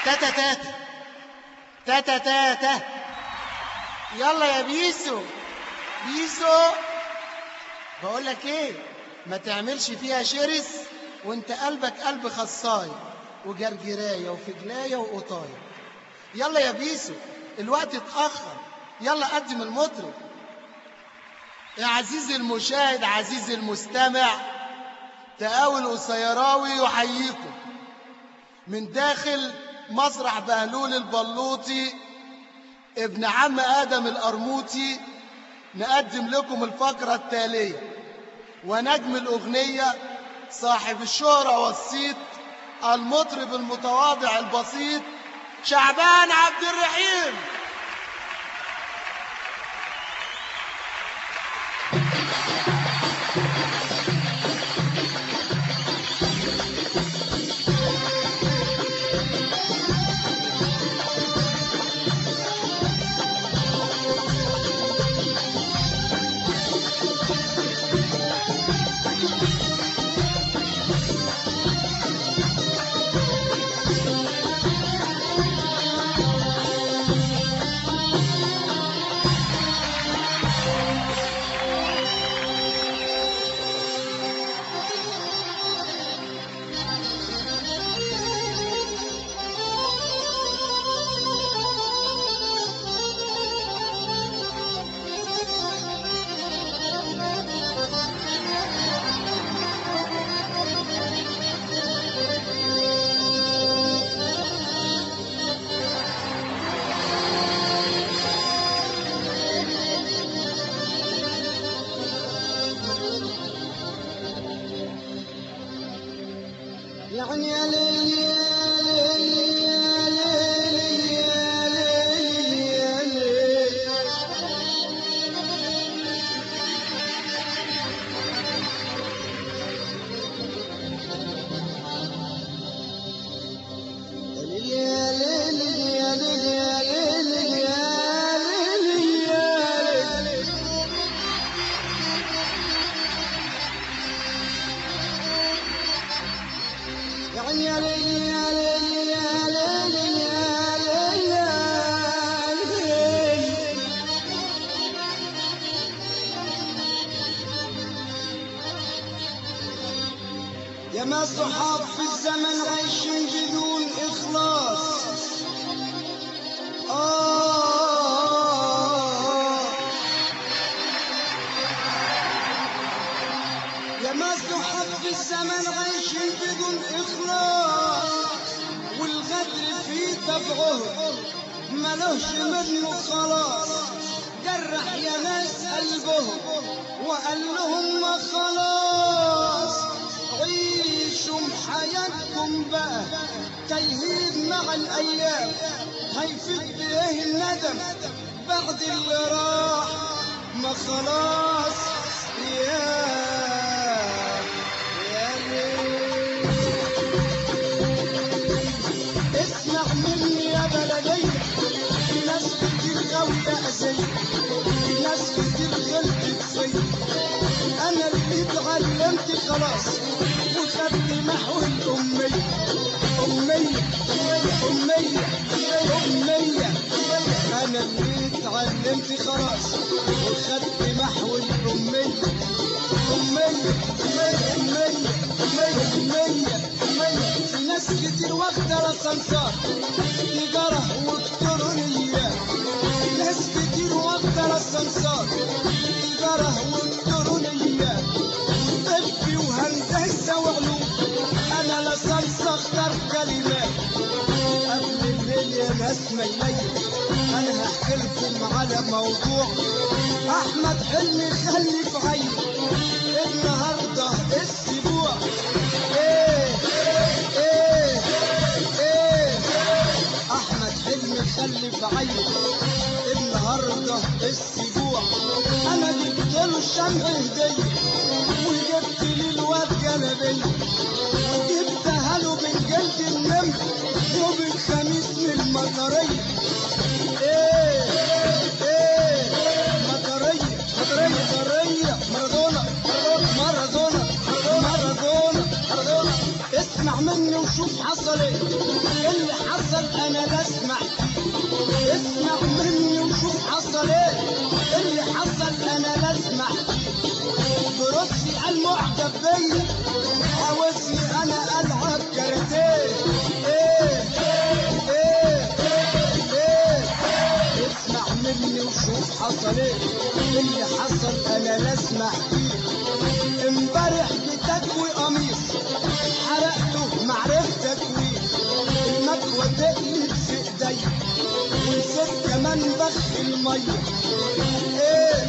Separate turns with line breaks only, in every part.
تاتا تاتا تاتا تاتا يلا يا بيسو بيسو بقول لك ايه ما تعملش فيها شرس وانت قلبك قلب خصاي وجرجرايه وفجلايه وقطايه يلا يا بيسو الوقت اتاخر يلا قدم المطرب يا عزيزي المشاهد عزيزي المستمع تقاوي القصيراوي يحييكم من داخل مسرح بهلول البلوطي ابن عم آدم القرموطي نقدم لكم الفقرة التالية ونجم الأغنية صاحب الشهرة والصيت المطرب المتواضع البسيط شعبان عبد الرحيم
يعني يا ليل يا ليل يا ليل يا ليل يا ليل يا ليل يا ليل يا ليل يا ليل يا ليل يعني يا ليل يا ليل يا ليل يا ليل يا ليل يا ما صحاب في الزمن عايشين بدون إخلاص آه يا ما صحاب في الزمن عايشين بدون إخلاص والغدر في طبعهم ملوش منه خلاص جرح يا ناس قلبهم وقال لهم ما خلاص عيشوا حياتكم بقى تيهيد مع الأيام هيفيد بإيه الندم بعد اللي راح ما خلاص يا يا ليل اسمع مني يا بلدي في ناس كتير قوي أذية في ناس كتير غلطت فيا أنا اللي اتعلمت خلاص وخدت محو الأمية أمية أمية أمية أنا اللي اتعلمت خلاص وخدت محو الأمية أمية أمية أمية أمية أمية في ناس كتير واخدة الأسانسار تجارة وإلكترونية في ناس كتير واخدة الأسانسار تجارة وإلكترونية طب وهندسة وعلوم أنا لسانس أختار كلمات قبل الليل يا ناس ميلية أنا هحكي لكم على موضوع أحمد حلمي خلف عين النهاردة السبوع إيه إيه إيه أحمد حلمي خلف عين النهاردة السبوع أنا جبت له الشمع هدية وجبت لي الواد جلبية وجبتها له من جلد النمر وبالخميس من المطرية ايه ايه مطرية مطرية مطرية مارادونا مارادونا مارادونا مارادونا اسمع مني وشوف حصل ايه اللي حصل انا بسمع فيه اسمع مني وشوف حصل ايه اللي حصل انا بسمع برصي قال معجب بيا عاوزني انا العب كاراتيه ايه ايه ايه اسمع مني وشوف حصل ايه اللي حصل انا لا اسمع فيه امبارح بتكوي قميص حرقته معرفت تكويه المكوى تقلت في ايديا ونسيت كمان بخ الميه ايه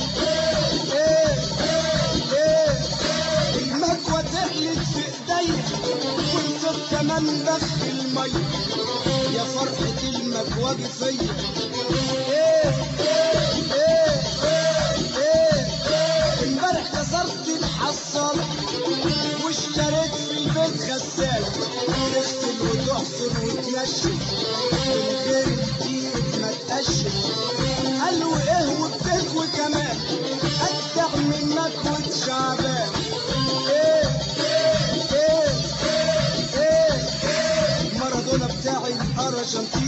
ايه ايه المكوى تقلت في ايديا ونسيت كمان بخ الميه يا فرحة المكوى فيا ايه ايه ايه ايه امبارح كسرت الحصالة واشتريت في البيت غسالة تغسل وتحصر وتنشف من غير الدقيق ما تقشف قالوا ايه وبتكوي كمان اجدع من مكوة شعبان ايه ايه ايه مارادونا بتاعي الارجنتين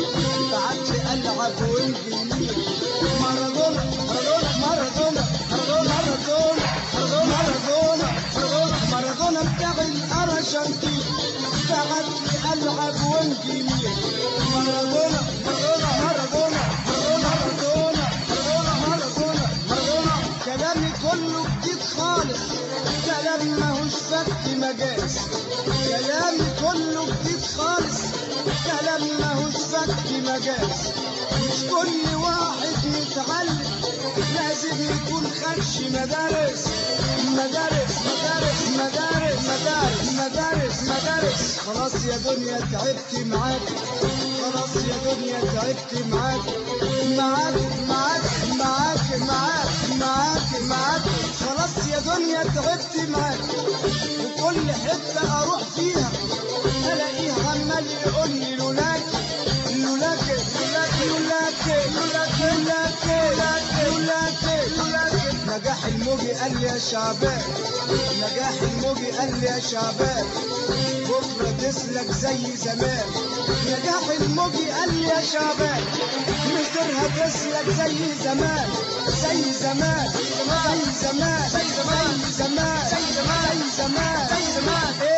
بعت لي العب وانجليزي مارادونا مارادونا مارادونا مارادونا مارادونا مارادونا مارادونا مارادونا بتاعي الارجنتين بعت لي العب وانجليزي مارادونا مارادونا مارادونا مارادونا مارادونا مارادونا مارادونا كلامي كله جديد خالص كلام ماهوش فك مجاز كلامي كله جديد خالص كلام ماهوش فك مجاز مش كل واحد متعلم لازم يكون خدش مدارس مدارس مدارس مدارس مدارس مدارس مدارس خلاص يا دنيا تعبت معاك خلاص يا دنيا تعبت معاك معاك معاك معاك معاك معاك معاك خلاص يا دنيا تعبت معاك وكل حتة أروح فيها ألاقيه عمال يقول لي لولاك لولاك لولاك لولاك لولاك لولاك لولاك لولاك نجاح الموجي قال لي يا شعبان نجاح الموجي قال لي يا شعبان بكرة تسلك زي زمان نجاح الموجي قال لي يا شعبان مصيرها تسلك زي زمان زي زمان زي زمان زي زمان زي زمان زي زمان زي زمان زي زمان